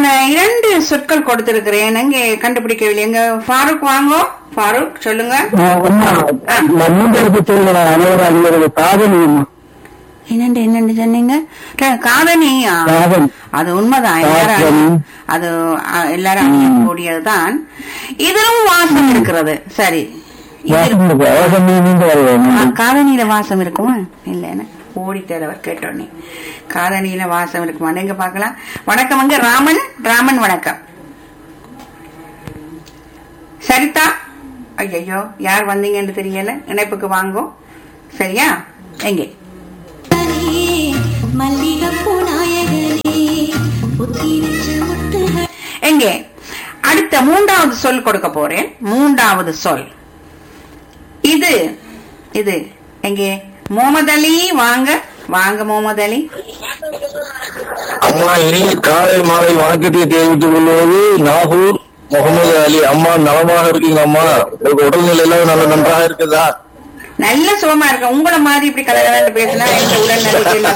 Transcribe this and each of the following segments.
இரண்டு சொற்கள் கொடுத்திருக்கிறேன் எங்க கண்டுபிடிக்கவில்லை எங்க ஃபாரூக் வாங்கோ ஃபாரூக் சொல்லுங்க மூன்றாவது சொல்ல அனைவரும் அறிஞர்கள் காதலியுமா என்னண்டு என்னண்டு சொன்னீங்க ர- காதணியா காதல். அது உண்மைதான் எல்லாரும் காதணி. அது அ, எல்லாரும் அணியக்கூடியதுதான் இதிலும் வாசம் இருக்கிறது சரி இதில் ஆ, காதணியில வாசம் இருக்குமா இல்லைன்னு ஓடிட்டார் அவர் கேட்டோடனே காதணியில வாசம் இருக்குமா எங்க பார்க்கலாம் வணக்கம் அங்க ராமன் ராமன் வணக்கம் சரிதா ஐயோ யார் வந்தீங்கன்னு தெரியல இணைப்புக்கு வாங்கோ சரியா எங்கே மல்லிகைப்பூ நாயகனே புத்தி வச்ச முத்துகள் எங்கே அடுத்த மூன்றாவது சொல் கொடுக்க போறேன் மூன்றாவது சொல் இது இது எங்கே முகமது அலி வாங்க வாங்க முகமது அலி அம்மா இனிய காலை மாலை வணக்கத்தை தெரிவித்துக் கொள்வது நாகூர் முகமது அலி அம்மா நலமாக இருக்கீங்க அம்மா உங்க உடல்நிலை எல்லாம் நல்ல நன்றாக இருக்குதா நல்ல சுகமா இருக்க உங்களை மாதிரி இப்படி கலகலன்னு பேசினா எங்க உடல்நிலைக்கு என்ன?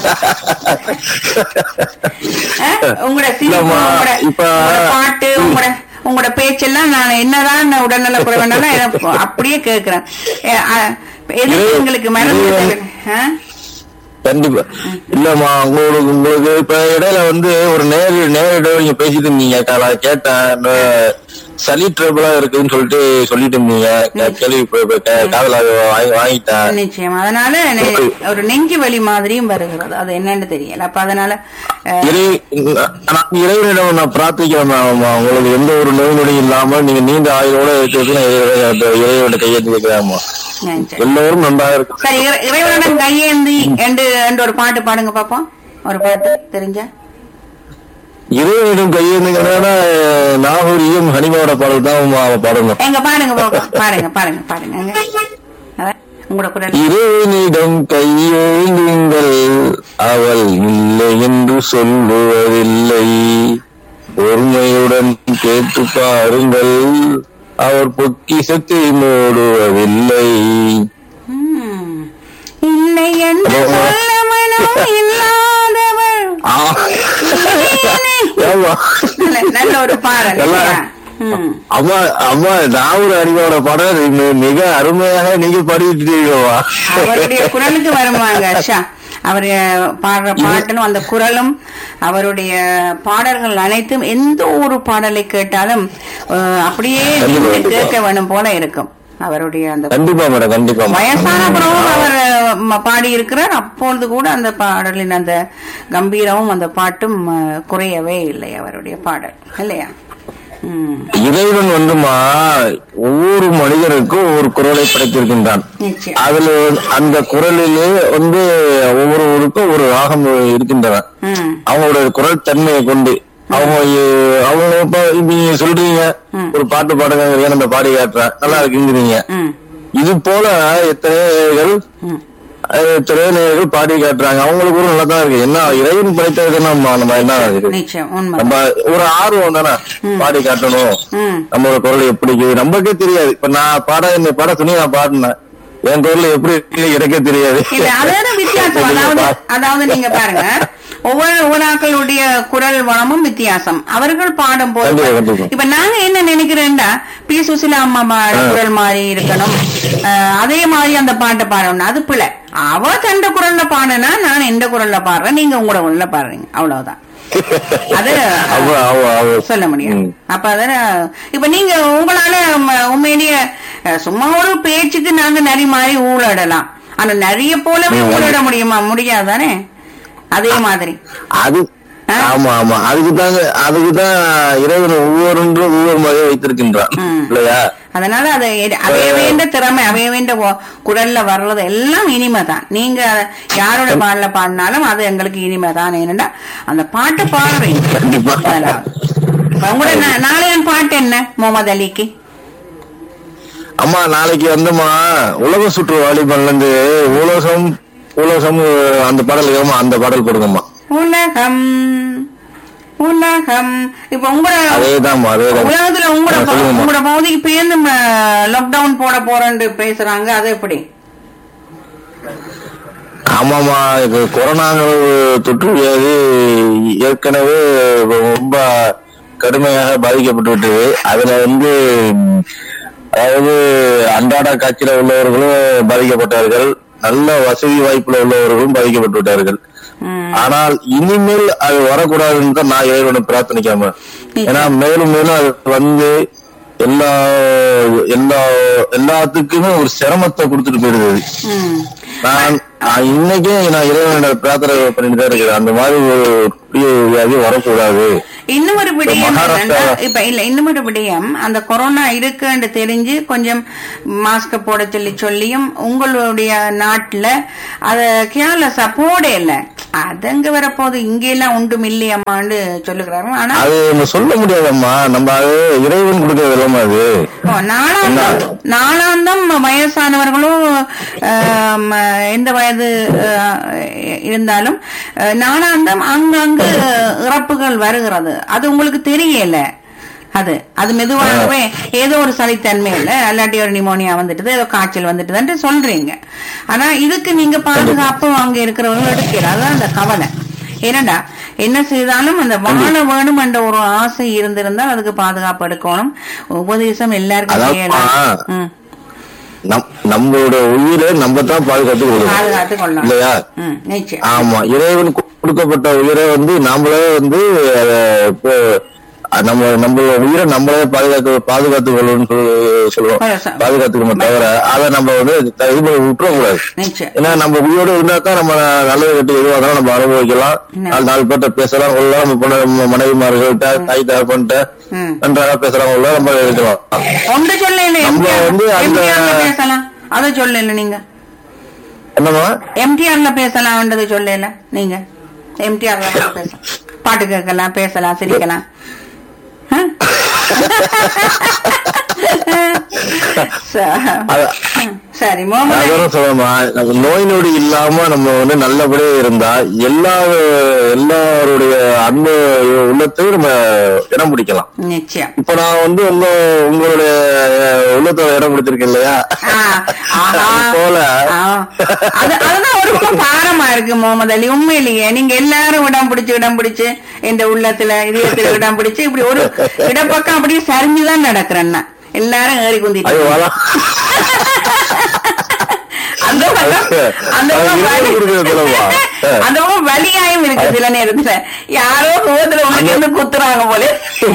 ஆ? உங்களோட சிரிப்பு இல்லம்மா, உங்களோட இப்ப- உங்களோட பாட்டு உங்களோட உங்களோட பேச்செல்லாம் நான் என்னதான் நான் உடல்நல குறைவனாலும் எனக்கு அப்படியே கேட்கிறேன் ஏ, ஆ, எதுக்கு எங்களுக்கு மருந்து தேவை? ஆ? கண்டிப்பா இல்லம்மா உங்களுக்கு உங்களுக்கு இப்ப இடையில வந்து ஒரு நேரு நேரிட நீங்க பேசிட்டு இருந்தீங்க கா- கேட்டேன் இந்த சளி ட்ரபிளா இருக்குன்னு சொல்லிட்டு சொல்லிட்டு இருந்தீங்க கே- கேள்வி இப்ப- இப்ப கே- காதுல வாங்கி வாங்கிட்டேன் நிச்சயம் அதனால நெ- ஒரு நெஞ்சு வலி மாதிரியும் வருகிறது அது என்னன்னு தெரியல அப்ப அதனால அஹ், இறை நான் இறைவனிடம் நான் பிரார்த்திக்கிறேன் அம்மா. உங்களுக்கு எந்த ஒரு நோய் நொடி இல்லாம நீங்க நீண்ட ஆயுளோட இருக்கிறது நான் இறை- இறைவனை கையெழுத்து வைக்கிறேன் நிச்சயம். எல்லோரும் நன்றாக இருக்கு சரி இறை- இறைவனிடம் கையேந்தி என்று என்று ஒரு பாட்டு பாடுங்க பாப்போம் ஒரு பாட்டு தெரிஞ்சா இறைவனிடம் கையெழுந்துங்கன்னா நாகூரியும் ஹனிமாவோட பாடல் தான் அம்மா பாடணும் எங்க பாடுங்க பாப்போம் பாடுங்க பாடுங்க பாடுங்க எங்க. அதான், உங்களோட குரல் இறைவனிடம் கையேந்துங்கள் அவள் இல்லை என்று சொல்லுவதில்லை பொறுமையுடன் கேட்டு பாருங்கள் அவர் பொக்கிசத்தை மூடுவதில்லை ம். இல்லை என்று சொல்ல மனம் இல்லாதவள் ஆ. ஏம்மா? நல்ல- நல்ல ஒரு பாடல் நல்லா- இல்லையா? ம். அம்மா அம்மா நாகூர் அடிமையோட படம் மி- மிக அருமையாக நீங்க பாடிட்டுருக்கீங்கம்மா அவருடைய குரலுக்கு வருவாங்க ஷா அவர் பாடுற பாட்டிலும் அந்த குரலும் அவருடைய பாடல்கள் அனைத்தும் எந்த ஒரு பாடலை கேட்டாலும் அஹ், அப்படியே நின்று கேட்க வேணும் போல இருக்கும் அவருடைய அந்த கண்டிப்பா மேடம் கண்டிப்பா மேடம். வயசான பிறகும் அவர் ம- பாடியிருக்கிறார் அப்பொழுது கூட அந்த பாடலின் அந்த கம்பீரமும் அந்த பாட்டும் அஹ், குறையவே இல்லை அவருடைய பாடல் இல்லையா ம் இறைவன் வந்துமா ஒவ்வொரு மனிதனுக்கும் ஒவ்வொரு குரலை படைத்திருக்கின்றான் நிச்சயம் அதுல அந்த குரலிலே வந்து ஒவ்வொருவருக்கும் ஒரு ராகம் இருக்கின்றன ம் அவங்களுடைய குரல் தன்மையை கொண்டு அவங்க எ- அவங்க இப்ப இப்ப நீங்க சொல்றீங்க ஒரு பாட்டு பாடுங்க அந்த பாடி காட்டுறேன் நல்லா இருக்குங்கிறீங்க ம் இது போல எத்தனை நேயர்கள் ம் அஹ், எத்தனை நேயர்கள் பாடி காட்டுறாங்க அவங்களுக்கு கூட நல்லா தான் இருக்கு என்ன இறைவன் படைத்தது நம்ம நம்ம என்ன இது நிச்சயம் உண்மை நம்ம ஒரு ஆர்வம் தானே பாடி காட்டணும் ம் நம்மளோட குரல் எப்படி இருக்குது நமக்கே தெரியாது இப்ப நான் பாட இந்த பாட துணி நான் பாடினேன் என் குரல் எப்படி இருக்கு எனக்கே தெரியாது இல்ல அதாவது வித்தியாசம் அதாவது அதாவது நீங்க பாருங்க ஒவ்வொரு ஊராக்களுடைய குரல் வளமும் வித்தியாசம் அவர்கள் பாடும் போது கண்டிப்பா, கண்டிப்பா. இப்ப நாங்க என்ன நினைக்கிறேன்டா பி சுசிலா அம்மா பாட குரல் மாதிரி இருக்கணும் அஹ், அதே மாதிரி அந்த பாட்டை பாடணும் அது பிள்ளை அவ தண்ட குரல்ல பாடுனா நான் எந்த குரல்ல பாடுறேன் நீங்க உங்களோட குரல்ல பாடுறீங்க அவ்வளவுதான் அது ஆமா ஆமா ஆமா சொல்ல முடியும் ம். அப்ப அதான இப்ப நீங்க உங்களால ம- உண்மையிலேயே அஹ், சும்மா ஒரு பேச்சுக்கு நாங்க நரி மாதிரி ஊழடலாம் ஆனா நிறைய போலவே ஊழட முடியுமா முடியாதானே அதே மாதிரி அது ஆ? ஆமா ஆமா அதுக்கு தாங்க அதுக்கு தான் இறைவன் ஒவ்வொன்றும் ஒவ்வொரு மாதிரியே வைத்திருக்கின்றான் ம். இல்லையா அதனால அது எ- அவைய வேண்ட திறமை அவைய வேண்ட ஒ- குரல்ல வர்றது எல்லாம் இனிமை தான் நீங்க அத யாரோட பாடல பாடினாலும் அது எங்களுக்கு இனிமை தான் ஏனென்றா அந்த பாட்டை பாடுறீங்க கண்டிப்பா. அதனால. இப்ப உங்களோட நா- நாளைய பாட்டு என்ன முகமது அலிக்கு அம்மா நாளைக்கு வந்துமா உலக சுற்று வாலிபன்ல இருந்து உலகம் உலகம் அந்த பாடல் ஏமா அந்த பாடல் கொடுங்கம்மா உலகம் உலகம் இப்ப உங்களோட அதேதாம்மா அதேதான் உலகத்துல உங்களோட ஆ, சொல்லுங்கம்மா. உங்களோட பகுதிக்கு பேருந்து லாக்டவுன் போட போறேன்னு பேசுறாங்க அது எப்படி ஆமாமா இது கொரோனாங்கிற ஒரு தொற்று வியாதி ஏற்கனவே ரொம்ப கடுமையாக பாதிக்கப்பட்டு விட்டது அதுல வந்து ம், அதாவது அன்றாட காட்சியில உள்ளவர்களும் பாதிக்கப்பட்டார்கள் நல்ல வசதி வாய்ப்புல உள்ளவர்களும் பாதிக்கப்பட்டு விட்டார்கள் ம். ஆனால் இனிமேல் அது வரக்கூடாதுன்னு தான் நான் இறைவனை பிரார்த்தனைக்காம ஏன்னா மேலும் மேலும் அது வந்து எல்லா எல்லா எல்லாத்துக்குமே ஒரு சிரமத்தை கொடுத்துட்டு போயிடுது அது. ம். நான் நான் இன்னைக்கே நான் இறைவனோட பிரார்த்தனை பண்ணிட்டு தான் இருக்கிறேன் அந்த மாதிரி ஒரு பெரிய வியாதி வரக்கூடாது இன்னும் ஒரு விடயம் மகாராஷ்டிரா- என்னன்னா, இப்ப இல்ல இன்னும் ஒரு விடயம் அந்த கொரோனா இருக்குன்னு தெரிஞ்சு கொஞ்சம் மாஸ்க போட சொல்லி சொல்லியும் உங்களுடைய நாட்டுல அத கேர்லெஸ்ஸா போட இல்ல அது அங்க வரப்போது இங்க எல்லாம் ஒன்றும் இல்லையம்மான்னு சொல்லுகிறாரு ஆனா அது நம்ம சொல்ல முடியாதம்மா நம்ம அது இறைவன் கொடுக்கறது இல்லாம அது ஓ, நாளாந்தம் நாளாந்தம் வயசானவர்களும் ஆம், எந்த வயது அஹ், இருந்தாலும் அஹ், நாளாந்தம் அங்கங்கு இறப்புகள் வருகிறது அது உங்களுக்கு தெரியல அது அது மெதுவாகவே ஏதோ ஒரு சளித்தன்மை இல்ல அல்லாட்டி ஒரு நிமோனியா வந்துட்டுது ஏதோ காய்ச்சல் வந்துட்டுதுன்ட்டு சொல்றீங்க ஆனா இதுக்கு நீங்க பாதுகாப்பு அங்க இருக்கிறவங்க எடுக்கிற அதுதான் அந்த கவலை ஏனடா என்ன செய்தாலும் அந்த வாழ வேணும் என்ற ஒரு ஆசை இருந்திருந்தால் அதுக்கு பாதுகாப்பு எடுக்கணும் உபதேசம் எல்லாருக்கும் அதான்ப்பா. செய்யலாம் ம், நம் நம்மளோட உயிரை நம்ம தான் பாதுகாத்து பாதுகாத்து கொடுக்கணும் கொள்ளணும் இல்லையா ம், நிச்சயம் ஆமா இறைவன் கு- கொடுக்கப்பட்ட உயிரை வந்து நாமளே வந்து அத இப்போ அஹ் நம்ம நம்மளோட உயிரை நம்மளே பாதுகாத்து பாதுகாத்து கொள்ளணும்னு சொல்லி- சொல்லுவோம் பரவ- ச- பாதுகாத்துக்கணும் தவிர அதை நம்ம வந்து த- இது பண்ணி விட்டுற கூடாது நிச்சயம் ஏன்னா நம்ம உயிரோட இருந்தா தான் நம்ம நல்லது கட்டி எதுவாக இருந்தாலும் நம்ம அனுபவிக்கலாம் என்ன? நாலு நாலு பேர்ட்ட பேசலாம் கொள்ளலாம் நம்ம பொண்ணு- நம்ம மனைவிமார்கள்ட்ட தாய் தகப்பன்ட்ட ம். நன்றாக பேசலாம் கொள்ளலாம் நம்ம இருக்கலாம் ஒன்று சொல்ல நம்ம வந்து அந்த- எம்டிஆர்ல பேசலாம் அதை சொல்லல நீங்க என்னமா எம்டிஆர்ல பேசலாம்ன்றது சொல்லல நீங்க எம்டிஆர்ல பேசலாம் பாட்டு கேட்கலாம் பேசலாம் சிரிக்கலாம் ஆ? ச- அத- சரி முகமது அதான் சொல்லமா நம்ம நோய் நொடி இல்லாம நம்ம வந்து நல்லபடியா இருந்தா எல்லா எல்லாருடைய அந்த உள்ளத்தையும் நம்ம இடம் பிடிக்கலாம் நிச்சயம் இப்ப நான் வந்து உங்க உங்களுடைய உள்ளத்தோட இடம் பிடிச்சிருக்கேன் இல்லையா ஆ, ஆஹா. அது போல ஆ. அது அதுதான் ஒரு பக்கம் பாரமா இருக்கு முகமது அலி உண்மையிலேயே நீங்க எல்லாரும் இடம் பிடிச்சு இடம் பிடிச்சு இந்த உள்ளத்துல இதயத்துல இடம் பிடிச்சு இப்படி ஒரு இடப்பக்கம் அப்படியே சரிஞ்சுதான் நடக்கிறேன் நான். எல்லாரும் ஏறி அது குந்திட்டு வள அந்த பக்கம் அந்த அது பக்கம் இறைவன் வலி- கொடுக்கிற தினமா? ஆ. அந்த பக்கம் வலியாயும் இருக்கு சில நேரத்துல யாரோ கோத்துல உங்களுக்கு வந்து குத்துறாங்க போல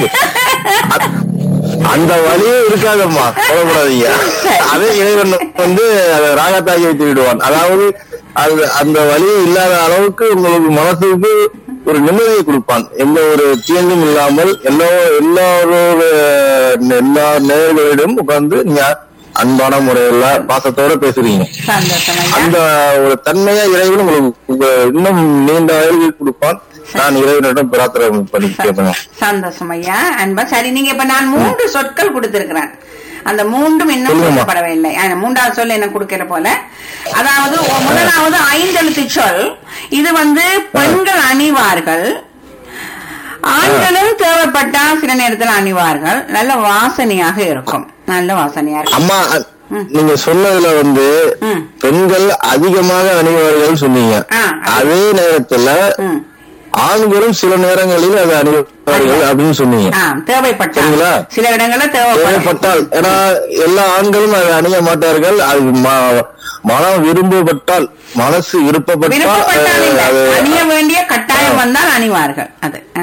அந்த வழியே இருக்காதம்மா சொல்லக்கூடாதீங்க அதே இறைவன் வந்து அதை ராகத்தாக்கி வைத்து விடுவான் அதாவது அது அந்த வழி இல்லாத அளவுக்கு உங்களுக்கு மனசுக்கு ஒரு நிம்மதியை கொடுப்பான் எந்த ஒரு தீங்கும் இல்லாமல் எல்லா எல்லாரோட எல்லா நேர்களிடம் உட்கார்ந்து நீங்க அன்பான முறையில பாசத்தோட பேசுறீங்க சந்தோஷம் ஐயா அந்த ஒரு தன்மையா இறைவன் உங்களுக்கு உங்க இன்னும் நீண்ட ஆயுள் கொடுப்பான் நான் இறைவனிடம் பிரார்த்தனை பண்ணி கேட்பேன் சந்தோஷம் ஐயா அன்பா சரி நீங்க இப்ப நான் மூன்று சொற்கள் கொடுத்திருக்கிறேன் அந்த மூன்றும் இன்னும் சொல்லுங்கம்மா. சொல்லப்படவில்லை ஆ, மூன்றாவது சொல் என்ன கொடுக்கிற போல அதாவது ஒ- முதலாவது ஐந்தெழுத்து சொல் இது வந்து பெண்கள் அணிவார்கள் ஆண்களும் தேவைப்பட்டா சில நேரத்தில் அணிவார்கள் நல்ல வாசனையாக இருக்கும் நல்ல வாசனையா இருக்கும் அம்மா நீங்க சொன்னதுல வந்து ம். பெண்கள் அதிகமாக அணிவார்கள் சொன்னீங்க ஆ. அதே நேரத்துல ம். ஆண்களும் சில நேரங்களில் அது அணிவார்கள் அப்படின்னு சொன்னீங்க ஆ தேவைப்பட்டா சரிங்களா? சில இடங்கள்ல தேவைப்படும் தேவைப்பட்டால் ஏன்னா எல்லா ஆண்களும் அதை அணிய மாட்டார்கள் அது ம- மனம் விரும்பப்பட்டால் மனசு விருப்பப்பட்டால் விருப்பப்பட்டால் அஹ், இல்லை. அது அணிய வேண்டிய கட்டாயம் வந்தால் அணிவார்கள் அது ஆ.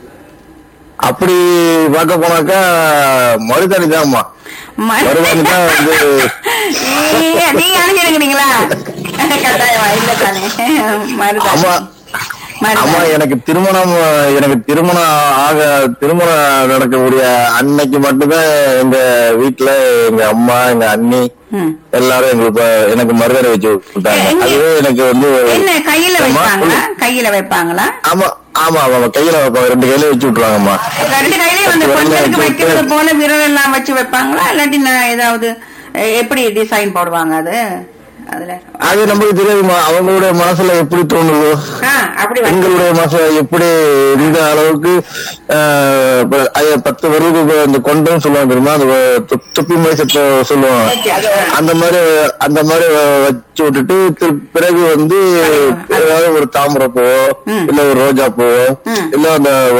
அப்படி பார்க்க போனாக்கா மருதாணி தான்மா ம- மருதாணி தான் வந்து ஏய், நீங்க அணிஞ்சிருக்கிறீங்களா கட்டாயமா இல்ல தானே மருதாணி. ஆமா ஆமா மருதாணி. எனக்கு திருமணம் எனக்கு திருமணம் ஆக திருமணம் நடக்கக்கூடிய அன்னைக்கு மட்டும்தான் எங்க வீட்டுல எங்க அம்மா எங்க அண்ணி ம். எல்லாரும் எங்களுக்கு எனக்கு மருதாணி வச்சு விட்டாங்க எங்க- அதுவே எனக்கு வந்து என்ன கையில அம்மா, வைப்பாங்களா கையில வைப்பாங்களா ஆமா ஆமா ஆமா கையில வைப்பாங்க ரெண்டு கையில வச்சு விட்டுருவாங்கம்மா ரெண்டு கையிலயும் வந்து விரல்ல பெண்களுக்கு வச்சு வைக்கிறது விட்டு- போல விரல் எல்லாம் வச்சு வைப்பாங்களா இல்லாட்டி நான் ஏதாவது எ- எப்படி டிசைன் போடுவாங்க அது அதுல அது நமக்கு தெரியாதுமா அவங்களுடைய மனசுல எப்படி தோணுதோ ஆ, அப்படி வைக்க பெண்களுடைய மனசுல எப்படி இந்த அளவுக்கு ஆஹ், இப்ப ஐய- பத்து வருடத்துக்கு அந்த கொண்டம் சொல்லுவாங்க தெரியுமா அந்த து- துப்பி மாதிரி செத்த சொல்லுவாங்க அந்த மாதிரி அந்த மாதிரி வச்சு விட்டுட்டு திரு- பிறகு வந்து ஏதாவது ஒரு தாமரை பூவோ ம். இல்ல ஒரு ரோஜா பூவோ ம். இல்ல அந்த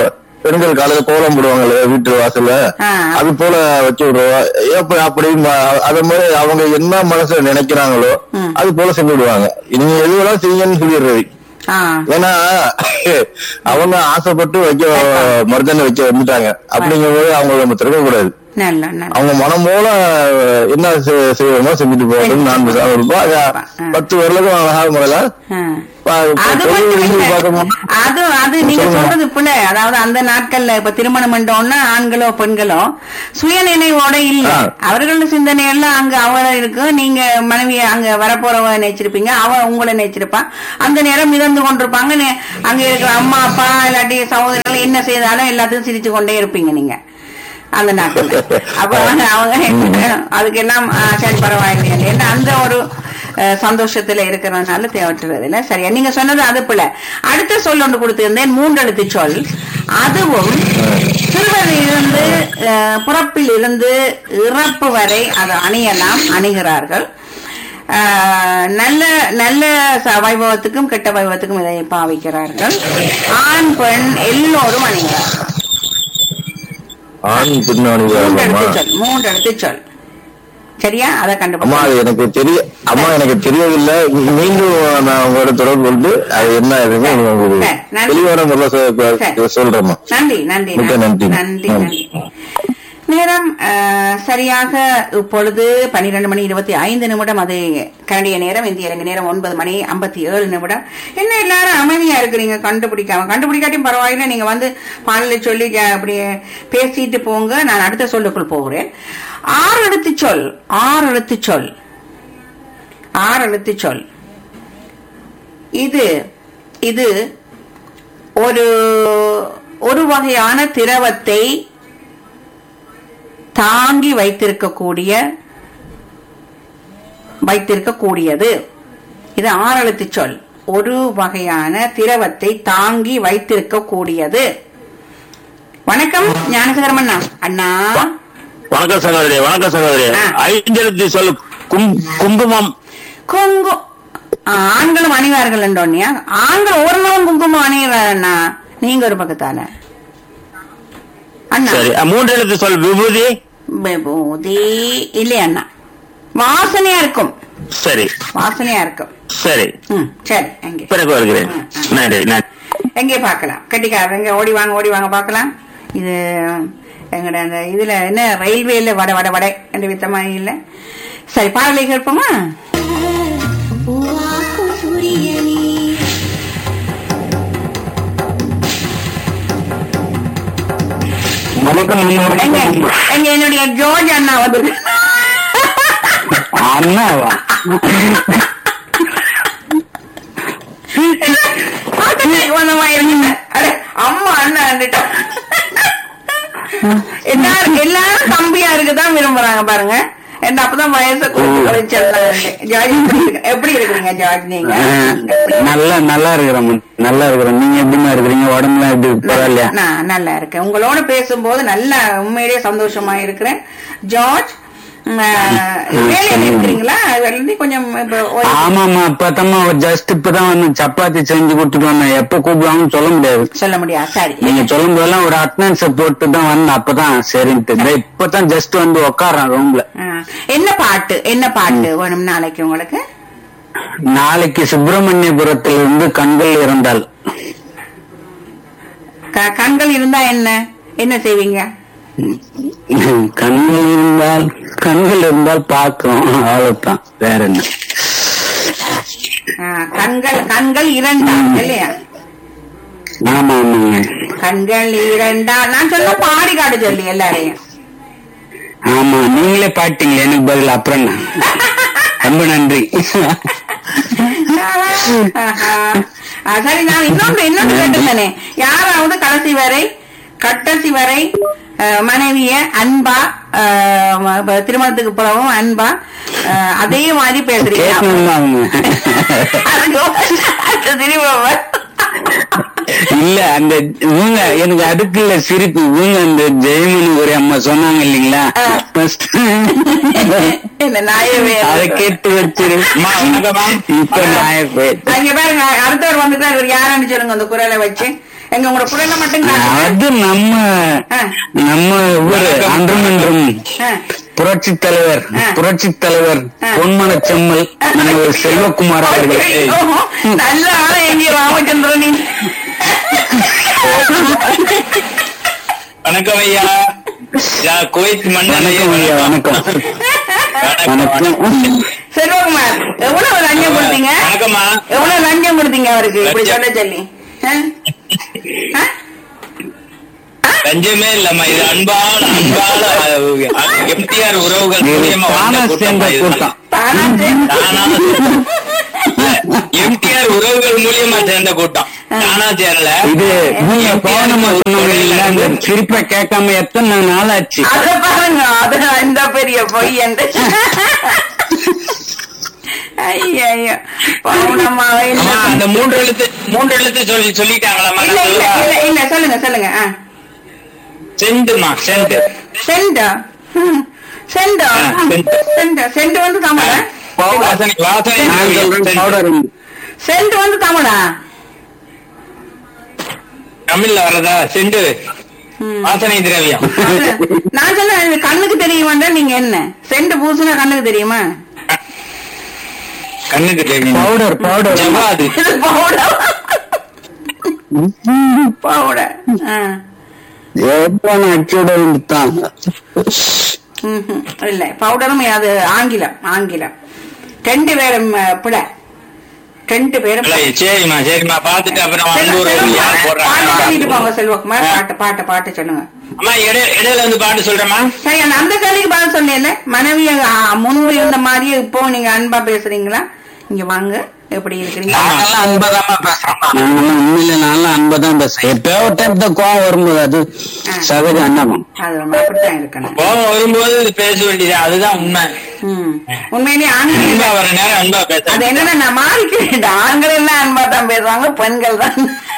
பெண்கள் காலையில கோலம் போடுவாங்கல்ல வீட்டு வாசல்ல ஆ. அது போல வச்சு விடுவோம் அப்ப அப்படி ம- அது மாதிரி அவங்க என்ன மனசுல நினைக்கிறாங்களோ அது போல செஞ்சு விடுவாங்க நீங்க எது வேணாலும் செய்யுங்கன்னு சொல்லிடுறது ஆ ஏன்னா அவங்க ஆசைப்பட்டு வைக்க மருதனை வைக்க வந்துட்டாங்க அப்படிங்கும்போது அவங்கள நம்ம திரும்ப கூடாது நல்ல நல்ல அவங்க மனம் போல என்ன செ- செய்யணுமோ செஞ்சுட்டு போகணும் நான் இருப்போம் அது பத்து வருடம் அழகாக முறையில ஆ. பா- அது பொது மட்டும் வெளியில் இல்ல. பார்க்கணும். அது அது நீங்க சொல்லுங்க. சொல்றது பிள்ளை அதாவது அந்த நாட்கள்ல இப்ப திருமணம் பண்ணோம்னா ஆண்களோ பெண்களோ சுய நினைவோட இல்ல ஆ. அவர்களோட சிந்தனை எல்லாம் அங்க அவள இருக்கு நீங்க மனைவிய அங்க வரப்போறவ நினைச்சிருப்பீங்க அவ உங்களை நினைச்சிருப்பா அந்த நேரம் மிதந்து கொண்டிருப்பாங்க நே- அங்க இருக்கிற அம்மா அப்பா இல்லாட்டி சகோதரர்கள் என்ன செய்தாலும் எல்லாத்தையும் சிரிச்சு கொண்டே இருப்பீங்க நீங்க அந்த நாட்கள் அப்ப அவங்க அவங்க அதுக்கெல்லாம் ஆ, சரி பரவாயில்லையா ஏன்னா அந்த ஒரு அஹ், சந்தோஷத்துல இருக்கிறதுனால தேவைப்படுறது இல்ல சரியா நீங்க சொன்னது அது போல அடுத்த சொல் ஒன்று கொடுத்திருந்தேன் மூன்றெழுத்து சொல் அதுவும் சிறுவரில் இருந்து அஹ், பிறப்பில் இருந்து இறப்பு வரை அது அணியலாம் அணிகிறார்கள் ஆஹ், நல்ல நல்ல ச- வைபவத்துக்கும் கெட்ட வைபவத்துக்கும் இதை பாவிக்கிறார்கள் ஆண் பெண் எல்லோரும் அணிகிறார்கள் ஆண் பின்னாடி மூன்றெழுத்து சொல் மூன்றெழுத்து சொல் சரியா அதை அம்மா கண்டுபிடிச்சு அது எனக்கு தெரிய அம்மா எனக்கு தெரியவில்லை மீண்டும் நான் உங்களோட தொடர்பு கொண்டு அது என்ன எதுவுமே உங்களுக்கு சரி, நன்றி. தெளிவான முறையில் சொ- சரி. சொல்றேம்மா நன்றி நன்றி மிக்க நன்றி. நன்றி நன்றி நேரம் அஹ், சரியாக இப்பொழுது பன்னிரண்டு மணி இருபத்தி ஐந்து நிமிடம் அது கனடிய நேரம் இந்திய இலங்கை நேரம் ஒன்பது மணி ஐம்பத்தி ஏழு நிமிடம் என்ன எல்லாரும் அமைதியா இருக்கிறீங்க கண்டுபிடிக்காம கண்டுபிடிக்காட்டியும் பரவாயில்லை நீங்க வந்து பாலில சொல்லி அஹ், அப்படி பேசிட்டு போங்க நான் அடுத்த சொல்லுக்குள் போகிறேன் ஆறு எழுத்து சொல் ஆறு எழுத்து சொல் ஆறு எழுத்து சொல் இது இது ஒரு ஒரு வகையான திரவத்தை தாங்கி வைத்திருக்கக்கூடிய வைத்திருக்கக்கூடியது இது ஆறெழுத்து சொல் ஒரு வகையான திரவத்தை தாங்கி வைத்திருக்கக்கூடியது வணக்கம் ஞானசகரம் அண்ணா அண்ணா வணக்கம் சகோதரி வணக்கம் சகோதரி ஆ. ஐந்தெழுத்து சொல் கும்- குங்குமம் குங்கு ஆ, ஆண்களும் அணிவார்கள் என்றோன்னியா ஆண்கள் ஒரு நாளும் குங்குமம் அணிகிறார் அண்ணா நீங்க ஒரு பக்கத்தால அண்ணா சரி அஹ், மூன்று எழுத்து சொல் விபூதி விபூதி இல்லையா அண்ணா வாசனையா இருக்கும் சரி வாசனையா இருக்கும் சரி ம் சரி எங்கே பிறகு வருகிறேன் நன்றி நன்றி எங்கே பார்க்கலாம் கட்டிக்காரர் எங்க ஓடி வாங்க ஓடி வாங்க பார்க்கலாம் இது எங்கட அந்த இதுல என்ன ரயில்வேல வட வட வட என்ற வித்தமா இல்ல சரி பாடலை கேட்போமா பூவாக்கும் சூரியனே வணக்கம் எங்க எங்க என்னுடைய ஜோர்ஜ் அண்ணா வந்து அண்ணாவா அம்மா அண்ணா எல்லாரும் எல்லாரும் தம்பியா இருக்குதான் விரும்புறாங்க பாருங்க என்ன அப்பதான் வயசை கொடுத்து கழிச்சிடலாம் ஜார்ஜ் எப்படி இருக்கு- எப்படி இருக்கிறீங்க ஜார்ஜ் நீங்க நல்லா நல்லா இருக்கிறோம் நல்லா இருக்கிறோம் நீங்க எப்படிமா இருக்கிறீங்க உடம்புலாம் எப்படி பரவாயில்லையா நான் நல்லா இருக்கேன் உங்களோட பேசும்போது நல்லா உண்மையிலேயே சந்தோஷமா இருக்கிறேன் ஜார்ஜ் உம், அஹ், வேலையில இருக்கிறீங்களா வேலையில கொஞ்சம் இப்ப ஒரு- ஆமாமா இப்பதாம்மா ஜஸ்ட் இப்பதான் வந்து சப்பாத்தி செஞ்சு கொடுத்துட்டு வந்தேன் எப்ப கூப்பிடுவாங்கன்னு சொல்ல முடியாது சொல்ல முடியாது சரி நீங்க சொல்லும் போதெல்லாம் ஒரு அட்டனன்ஸ் போட்டு தான் வந்தேன் அப்பதான் சரின்ட்டு இதோ இப்பதான் ஜஸ்ட் வந்து உட்காடுறேன் ரூம்ல அஹ், என்ன பாட்டு என்ன பாட்டு வேணும் நாளைக்கு உங்களுக்கு நாளைக்கு சுப்பிரமணியபுரத்தில் இருந்து கண்கள் இருந்தால் க- கண்கள் இருந்தா என்ன என்ன செய்வீங்க கண்கள் இருந்தால் கண்கள் இருந்தால் பார்க்கிறோம் அவ்வளவுதான் வேற என்ன அஹ், கண்கள் கண்கள் இரண்டா இல்லையா ஆமா ஆமாங்க கண்கள் இரண்டா நான் சொல்ல பாடி காட்டு சொல்லி எல்லாரையும் ஆமா நீங்களே பாட்டீங்களே எனக்கு பதில் அப்புறம் என்ன? ரொம்ப நன்றி ஆஹா. ஆ, சரி நான் இன்னொன்று இன்னொன்று கேட்டுதானே யாராவது கடைசி வரை கடைசி வரை அஹ், மனைவிய அன்பா அஹ், ம- திருமணத்துக்கு பிறகும் அன்பா அஹ், அதே மாதிரி பேசுறீங்க கேட்கணும் அவங்க அது திரும்ப இல்ல அந்த இவங்க எனக்கு அதுக்கு இல்ல சிரிப்பு இவங்க அந்த ஜெயமணி ஒரு அம்மா சொன்னாங்க இல்லைங்களா ஆ. First இந்த நாயவே அதை கேட்டு வச்சிரு இப்ப நாய போய் அங்க பாருங்க அடுத்தவர் வந்துட்டா இவர் யாருன்னு சொல்லுங்க அந்த குரலை வச்சு எங்க உங்களோட குரலை மட்டும் காட்டுங்க. அது நம்ம ஆ. நம்ம இவரு அன்றும் இன்றும் ஆ. புரட்சி தலைவர் ஆ. புரட்சி தலைவர் ஆ. பொன்மன செம்மல் நம்ம செல்வகுமார் அவர்கள் ஐயோ, நல்ல ஆளா எங்க ராமச்சந்திரன் நீ. வணக்கம் ஐயா யா, குவைத் மன்னன் ஐயா, வணக்கம் ஐயா வணக்கம் வணக்கம் செல்வகுமார் எவ்வளவு லஞ்சம் கொடுத்தீங்க வணக்கம்மா எவ்வளவு லஞ்சம் கொடுத்தீங்க அவருக்கு இப்படி சொல்ல சொல்லி ஆ? ஆ? லஞ்சமே இல்லம்மா இது அன்பான அன்பான எம்டிஆர் உறவுகள் இது மூலியமா தானா வந்த சேர்ந்த கூட்டம் கூட்டம் தானா சேர்ந்து- எம்டிஆர் உறவுகள் மூலியமா சேர்ந்த கூட்டம் தானா சேரல இது நீங்க கவனமா சொன்னவங்க இல்ல அந்த சிரிப்பை கேட்காம எத்தனை நாள் ஆச்சு அத பாருங்க அது இந்த பெரிய பொய் என்று ஐயோ ஐயோ பவுனம்மாவை அம்மா, அந்த மூன்று எழுத்து மூன்று எழுத்து சொல்லி சொல்லிட்டாங்களாம்மா இல்ல இல்ல இல்ல இல்ல சொல்லுங்க சொல்லுங்க ஆ. செண்டுமா செண்டு செண்டா ம். செண்டா ஆ, செண்டு. செண்டா செண்டு வந்து தமிழா வாசனை வாசனை நான் சொல்றேன் செண்டு. பவுடர் செண்டு வந்து தமிழா தமிழ்ல வரதா செண்டு ம். வாசனை திரவியம் நான் சொன்னேன் இது கண்ணுக்கு தெரியுமாண்டா நீங்க என்ன செண்டு பூசுனா கண்ணுக்கு தெரியுமா கண்ணுக்கு தெரியும் பவுடர் பவுடர் ஜவ்வாது இது பவுடர் பவுடர் ஆ. எவ்வளவு அச்சோட தான் ம்ஹும். இல்ல பவுடரும் அது ஆங்கிலம் ஆங்கிலம் ரெண்டு பேரும் அஹ், பிழை ரெண்டு பேரும் இல்ல, சரிம்மா சரிம்மா பாத்துட்டு அப்புறம் செல்வ- வந்து ஒரு செல்வகுமார், யார் பாட்டு சொல்லிட்டு போங்க போடுறாங்க செல்வகுமார் பாட்டு பாட்டு பாட்டு சொல்லுங்க அம்மா இடையில இடையில வந்து பாட்டு சொல்றேம்மா சரி அந்த- அந்த கேள்விக்கு பதில் சொன்னேன்ல மனைவிய ஆ, முன்பு இருந்த மாதிரியே இப்போ நீங்க அன்பா பேசுறீங்களா இங்க வாங்க எப்படி இருக்கிறீங்க நாங்கெல்லாம் அன்பதாம்மா பேசுறோம்மா நாங்கெல்லாம் உண்மையில நான்லாம் அன்பதான் பேசுறேன் எப்பயோ ஒரு டைம் தான் கோவம் வரும்போது அது சகஜ அண்ணகம் அது ரொம்ப அப்படித்தான் இருக்கணும் கோபம் வரும்போது இது பேச வேண்டியது அதுதான் உண்மை ம். உண்மையிலேயே அன்பா ஆண்கள் வர நேரம் அன்பா பேச அது என்னன்னா நான் மாறிக்கிறேன் ஆண்கள் எல்லாம் அன்பா தான் பேசுவாங்க பெண்கள் தான்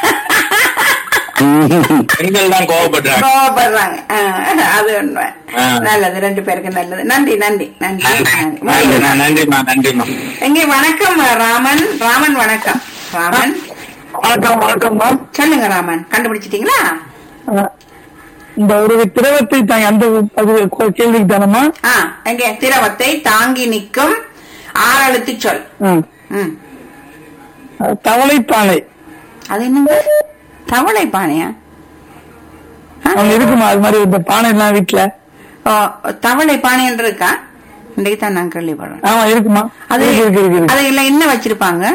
பெண்கள் தான் கோவப்படுறாங்க கோவப்படுறாங்க ஆ, அது உண்மை ஆ. நல்லது ரெண்டு பேருக்கு நல்லது நன்றி நன்றி நன்றி நன்றி நன்றி. நன்றி நன்றிம்மா நன்றிம்மா எங்கே வணக்கம் ராமன் ராமன் வணக்கம் ராமன் வணக்கம் வணக்கம்மா சொல்லுங்க ராமன் கண்டுபிடிச்சிட்டீங்களா அஹ், இந்த ஒரு திரவத்தை தாங்க அந்த அது கொ- கேள்விக்கு தானம்மா ஆ எங்கே திரவத்தை தாங்கி நிற்கும் ஆறெழுத்து சொல் ம். ம் அஹ், தவளை பானை அது என்னங்க தவளை பானையா ஆ? அவங்க இருக்குமா அது மாதிரி இந்த பானை எல்லாம் வீட்டுல ஓ, தவளை பானை என்று இருக்கா இன்னைக்கு தான் நான் கேள்விப்படுறேன் ஆமா இருக்குமா அது இருக்கு இருக்கு இருக்கு, இருக்கு அது இல்ல என்ன வச்சிருப்பாங்க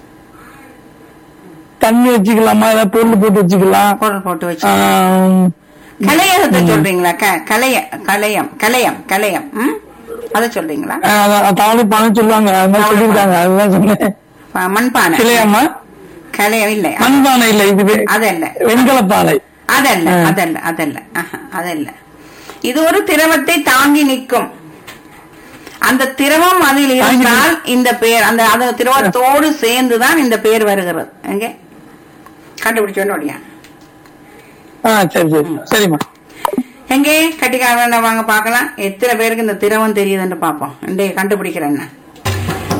தண்ணி வச்சுக்கலாமா ஏதாவது பொருள் போட்டு வச்சுக்கலாம் பொருள் போட்டு வச்சு ஆம், கலையகத்தை சொல்றீங்களா க- கலைய கலையம் கலையம் கலையம் ம் அத சொல்றீங்களா அஹ், அதான் தவளை பானை சொல்லுவாங்க அது மாதிரி சொல்லிருக்காங்க அதுதான் சொன்னேன் ப- மண்பானை இல்லையாம்மா கலையம் இல்ல மண் பானை இல்ல இது வே- அதல்ல வெண்கல பானை அதல்ல ஆ. அதல்ல அதல்ல ஆஹா, அதல்ல இது ஒரு திரவத்தை தாங்கி நிற்கும் அந்த திரவம் அதில் இருந்தால் இந்த பேர் அந்த அந்த திரவத்தோடு சேர்ந்துதான் இந்த பேர் வருகிறது எங்க கண்டுபிடிச்சோன்னு ஆ சரி சரி சரிம்மா எங்கே கட்டிக்காரன் வாங்க பார்க்கலாம் எத்தனை பேருக்கு இந்த திரவம் தெரியுதுன்னு பார்ப்போம் இன்றைய கண்டுபிடிக்கிறேன்